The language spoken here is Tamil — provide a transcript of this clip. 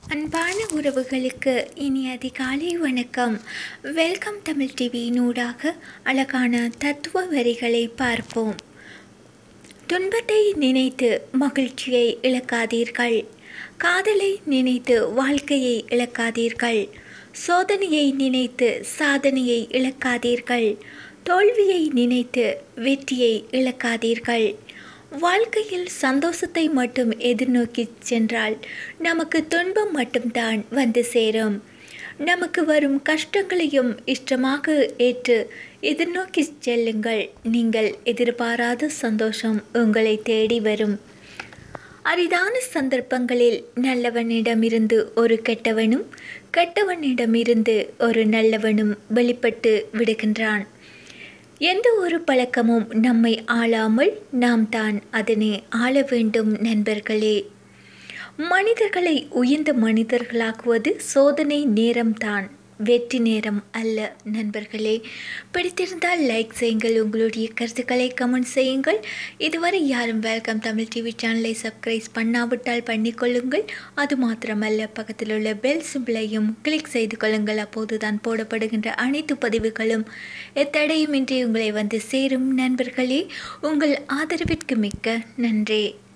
அன்பான உறவுகளுக்கு இனி அதிகாலை வணக்கம் வெல்கம் தமிழ் டிவியினூடாக அழகான தத்துவ வரிகளை பார்ப்போம் துன்பத்தை நினைத்து மகிழ்ச்சியை இழக்காதீர்கள் காதலை நினைத்து வாழ்க்கையை இழக்காதீர்கள் சோதனையை நினைத்து சாதனையை இழக்காதீர்கள் தோல்வியை நினைத்து வெற்றியை இழக்காதீர்கள் வாழ்க்கையில் சந்தோஷத்தை மட்டும் எதிர்நோக்கி சென்றால் நமக்கு துன்பம் மட்டும்தான் வந்து சேரும் நமக்கு வரும் கஷ்டங்களையும் இஷ்டமாக ஏற்று எதிர்நோக்கி செல்லுங்கள் நீங்கள் எதிர்பாராத சந்தோஷம் உங்களை தேடி வரும் அரிதான சந்தர்ப்பங்களில் நல்லவனிடமிருந்து ஒரு கெட்டவனும் கெட்டவனிடமிருந்து ஒரு நல்லவனும் வெளிப்பட்டு விடுகின்றான் எந்த ஒரு பழக்கமும் நம்மை ஆளாமல் நாம் தான் அதனை ஆள வேண்டும் நண்பர்களே மனிதர்களை உயர்ந்த மனிதர்களாக்குவது சோதனை நேரம்தான் வெற்றி நேரம் அல்ல நண்பர்களே பிடித்திருந்தால் லைக் செய்யுங்கள் உங்களுடைய கருத்துக்களை கமெண்ட் செய்யுங்கள் இதுவரை யாரும் வெல்கம் தமிழ் டிவி சேனலை சப்ஸ்கிரைப் பண்ணாவிட்டால் பண்ணிக்கொள்ளுங்கள் அது மாத்திரமல்ல பக்கத்தில் உள்ள பெல் சிம்பிளையும் கிளிக் செய்து கொள்ளுங்கள் அப்போது தான் போடப்படுகின்ற அனைத்து பதிவுகளும் எத்தடையுமின்றி உங்களை வந்து சேரும் நண்பர்களே உங்கள் ஆதரவிற்கு மிக்க நன்றி